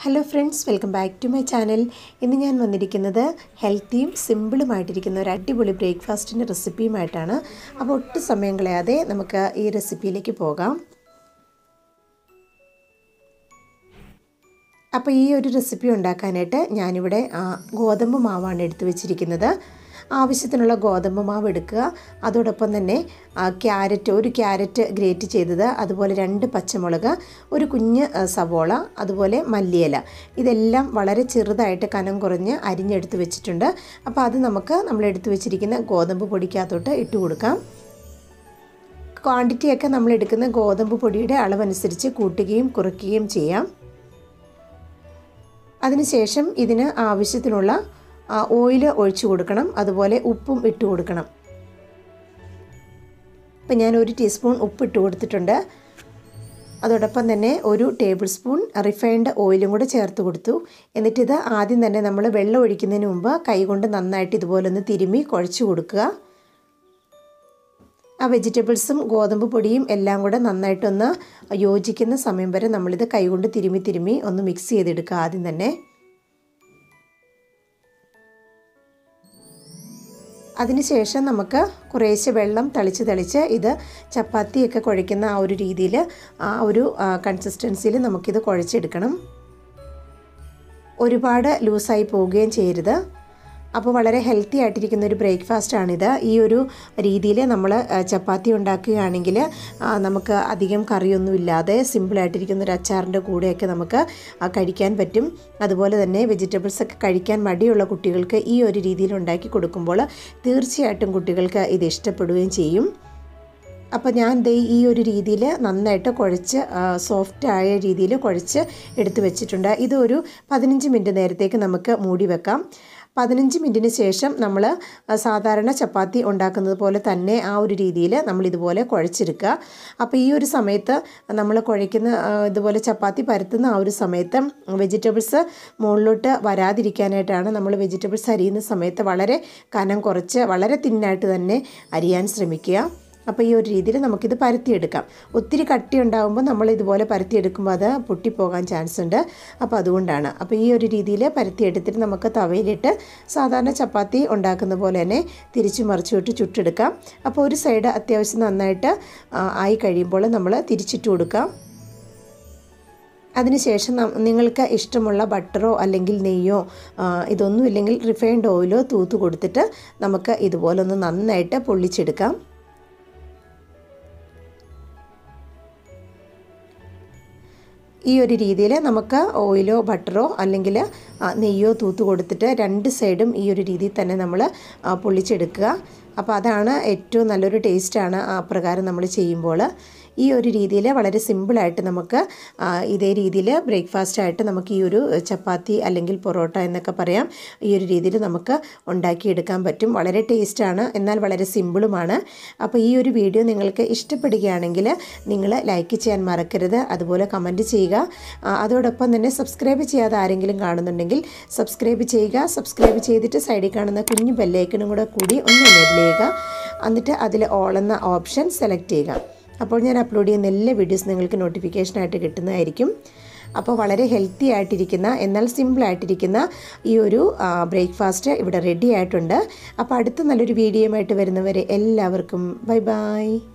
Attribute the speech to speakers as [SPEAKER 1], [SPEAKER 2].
[SPEAKER 1] hello friends welcome back to my channel ഇന്ന് ഞാൻ വന്നിരിക്കുന്നത് ഹെൽത്തിയും സിമ്പിളുമായിട്ടിരിക്കുന്ന ഒരു അടിപൊളി ബ്രേക്ക്ഫാസ്റ്റിൻ്റെ റെസിപ്പിയുമായിട്ടാണ് അപ്പോൾ ഒട്ടും സമയം കളയാതെ നമുക്ക് ഈ റെസിപ്പിയിലേക്ക് പോകാം അപ്പോൾ ഈ ഒരു റെസിപ്പി ഉണ്ടാക്കാനായിട്ട് ഞാനിവിടെ ആ, ഗോതമ്പ് മാവാണ് എടുത്തു വെച്ചിരിക്കുന്നത് ആവശ്യത്തിനുള്ള ഗോതമ്പ് മാവ് എടുക്കുക അതോടൊപ്പം തന്നെ ആ, ക്യാരറ്റ് ഒരു ക്യാരറ്റ് ഗ്രേറ്റ് ചെയ്തത് അതുപോലെ രണ്ട് പച്ചമുളക് ഒരു കുഞ്ഞ് ആ, സവോള അതുപോലെ മല്ലിയില ഇതെല്ലാം വളരെ ചെറുതായിട്ട് കനം കുറഞ്ഞ് അരിഞ്ഞെടുത്ത് വെച്ചിട്ടുണ്ട് അപ്പോൾ അത് നമുക്ക് നമ്മൾ എടുത്തു വെച്ചിരിക്കുന്ന ഗോതമ്പ് പൊടിക്കകത്തോട്ട് ഇട്ട് കൊടുക്കാം ക്വാണ്ടിറ്റിയൊക്കെ നമ്മൾ എടുക്കുന്ന ഗോതമ്പ് പൊടിയുടെ അളവനുസരിച്ച് കൂട്ടുകയും കുറയ്ക്കുകയും ചെയ്യാം അതിനുശേഷം ഇതിന് ആവശ്യത്തിനുള്ള ഓയിൽ ഒഴിച്ചു കൊടുക്കണം അതുപോലെ ഉപ്പും ഇട്ട് കൊടുക്കണം ഇപ്പം ഞാൻ ഒരു ടീസ്പൂൺ ഉപ്പ് ഇട്ട് കൊടുത്തിട്ടുണ്ട് അതോടൊപ്പം തന്നെ ഒരു ടേബിൾ സ്പൂൺ റിഫൈൻഡ് ഓയിലും കൂടെ ചേർത്ത് കൊടുത്തു എന്നിട്ടിത് ആദ്യം തന്നെ നമ്മൾ വെള്ളം ഒഴിക്കുന്നതിന് മുമ്പ് കൈകൊണ്ട് നന്നായിട്ട് ഇതുപോലെ ഒന്ന് തിരുമ്മി കുഴച്ച് കൊടുക്കുക ആ വെജിറ്റബിൾസും ഗോതമ്പ് പൊടിയും എല്ലാം കൂടെ നന്നായിട്ടൊന്ന് യോജിക്കുന്ന സമയം വരെ നമ്മളിത് കൈകൊണ്ട് തിരുമ്മി തിരുമ്മി ഒന്ന് മിക്സ് ചെയ്തെടുക്കുക ആദ്യം തന്നെ അതിനുശേഷം നമുക്ക് കുറേശ്ശെ വെള്ളം തളിച്ച് തളിച്ച് ഇത് ചപ്പാത്തിയൊക്കെ കുഴയ്ക്കുന്ന ആ ഒരു രീതിയിൽ ആ ഒരു കൺസിസ്റ്റൻസിയിൽ നമുക്കിത് കുഴച്ചെടുക്കണം ഒരുപാട് ലൂസായി പോവുകയും ചെയ്യരുത് അപ്പോൾ വളരെ ഹെൽത്തി ആയിട്ടിരിക്കുന്ന ഒരു ബ്രേക്ക്ഫാസ്റ്റാണിത് ഈ ഒരു രീതിയിൽ നമ്മൾ ചപ്പാത്തി ഉണ്ടാക്കുകയാണെങ്കിൽ നമുക്ക് അധികം കറിയൊന്നും ഇല്ലാതെ സിമ്പിളായിട്ടിരിക്കുന്ന ഒരു അച്ചാറിൻ്റെ കൂടെയൊക്കെ നമുക്ക് കഴിക്കാൻ പറ്റും അതുപോലെ തന്നെ വെജിറ്റബിൾസ് ഒക്കെ കഴിക്കാൻ മടിയുള്ള കുട്ടികൾക്ക് ഈ ഒരു രീതിയിൽ ഉണ്ടാക്കി കൊടുക്കുമ്പോൾ തീർച്ചയായിട്ടും കുട്ടികൾക്ക് ഇത് ഇഷ്ടപ്പെടുകയും ചെയ്യും അപ്പോൾ ഞാൻ ദേ ഈ ഒരു രീതിയിൽ നന്നായിട്ട് കുഴച്ച് സോഫ്റ്റ് ആയ രീതിയിൽ കുഴച്ച് എടുത്ത് വെച്ചിട്ടുണ്ട് ഇത് ഒരു പതിനഞ്ച് മിനിറ്റ് നേരത്തേക്ക് നമുക്ക് മൂടി വെക്കാം പതിനഞ്ച് മിനിറ്റിന് ശേഷം നമ്മൾ സാധാരണ ചപ്പാത്തി ഉണ്ടാക്കുന്നത് പോലെ തന്നെ ആ ഒരു രീതിയിൽ നമ്മൾ ഇതുപോലെ കുഴച്ചെടുക്കുക അപ്പോൾ ഈ ഒരു സമയത്ത് നമ്മൾ കുഴയ്ക്കുന്ന ഇതുപോലെ ചപ്പാത്തി പരത്തുന്ന ആ ഒരു സമയത്ത് വെജിറ്റബിൾസ് മുകളിലോട്ട് വരാതിരിക്കാനായിട്ടാണ് നമ്മൾ വെജിറ്റബിൾസ് അരിയുന്ന സമയത്ത് വളരെ കനം കുറച്ച് വളരെ തിന്നായിട്ട് തന്നെ അരിയാൻ ശ്രമിക്കുക അപ്പോൾ ഈ ഒരു രീതിയിൽ നമുക്കിത് പരത്തിയെടുക്കാം ഒത്തിരി കട്ടി ഉണ്ടാകുമ്പോൾ നമ്മൾ ഇതുപോലെ പരത്തിയെടുക്കുമ്പോൾ അത് പൊട്ടിപ്പോകാൻ ചാൻസ് ഉണ്ട് അപ്പോൾ അതുകൊണ്ടാണ് അപ്പോൾ ഈ ഒരു രീതിയിൽ പരത്തിയെടുത്തിട്ട് നമുക്ക് തവയിലിട്ട് സാധാരണ ചപ്പാത്തി ഉണ്ടാക്കുന്ന പോലെ തന്നെ തിരിച്ചു മറിച്ചിട്ട് ചുട്ടെടുക്കാം അപ്പോൾ ഒരു സൈഡ് അത്യാവശ്യം നന്നായിട്ട് ആയി കഴിയുമ്പോൾ നമ്മൾ തിരിച്ചിട്ട് കൊടുക്കാം അതിനുശേഷം നിങ്ങൾക്ക് ഇഷ്ടമുള്ള ബട്ടറോ അല്ലെങ്കിൽ നെയ്യോ ഇതൊന്നും ഇല്ലെങ്കിൽ റിഫൈൻഡ് ഓയിലോ തൂത്ത് കൊടുത്തിട്ട് നമുക്ക് ഇതുപോലൊന്ന് നന്നായിട്ട് പൊള്ളിച്ചെടുക്കാം ഈ ഒരു രീതിയിൽ നമുക്ക് ഓയിലോ ബട്ടറോ അല്ലെങ്കിൽ നെയ്യോ തൂത്ത് കൊടുത്തിട്ട് രണ്ട് സൈഡും ഈ ഒരു രീതിയിൽ തന്നെ നമ്മൾ പൊള്ളിച്ചെടുക്കുക അപ്പോൾ അതാണ് ഏറ്റവും നല്ലൊരു ടേസ്റ്റാണ് ആ പ്രകാരം നമ്മൾ ചെയ്യുമ്പോൾ ഈ ഒരു രീതിയിൽ വളരെ സിമ്പിളായിട്ട് നമുക്ക് ഇതേ രീതിയിൽ ബ്രേക്ക്ഫാസ്റ്റായിട്ട് നമുക്ക് ഈ ഒരു ചപ്പാത്തി അല്ലെങ്കിൽ പൊറോട്ട എന്നൊക്കെ പറയാം ഈ ഒരു രീതിയിൽ നമുക്ക് ഉണ്ടാക്കിയെടുക്കാൻ പറ്റും വളരെ ടേസ്റ്റാണ് എന്നാൽ വളരെ സിമ്പിളുമാണ് അപ്പോൾ ഈ ഒരു വീഡിയോ നിങ്ങൾക്ക് ഇഷ്ടപ്പെടുകയാണെങ്കിൽ നിങ്ങൾ ലൈക്ക് ചെയ്യാൻ മറക്കരുത് അതുപോലെ കമൻറ്റ് ചെയ്യുക അതോടൊപ്പം തന്നെ സബ്സ്ക്രൈബ് ചെയ്യാതെ ആരെങ്കിലും കാണുന്നുണ്ടെങ്കിൽ സബ്സ്ക്രൈബ് ചെയ്യുക സബ്സ്ക്രൈബ് ചെയ്തിട്ട് സൈഡിൽ കാണുന്ന കുഞ്ഞു ബെല്ലൈക്കണും കൂടെ കൂടി ഒന്ന് എനേബിൾ ചെയ്യുക എന്നിട്ട് അതിൽ ഓൾ എന്ന ഓപ്ഷൻ സെലക്ട് ചെയ്യുക അപ്പോൾ ഞാൻ അപ്ലോഡ് ചെയ്യുന്ന എല്ലാ വീഡിയോസ് നിങ്ങൾക്ക് നോട്ടിഫിക്കേഷനായിട്ട് കിട്ടുന്നതായിരിക്കും അപ്പോൾ വളരെ ഹെൽത്തി ആയിട്ടിരിക്കുന്ന എന്നാൽ സിമ്പിൾ ആയിട്ടിരിക്കുന്ന ഈ ഒരു ബ്രേക്ക്ഫാസ്റ്റ് ഇവിടെ റെഡി ആയിട്ടുണ്ട് അപ്പോൾ അടുത്ത നല്ലൊരു വീഡിയോയുമായിട്ട് വരുന്നവരെ എല്ലാവർക്കും ബൈ ബൈ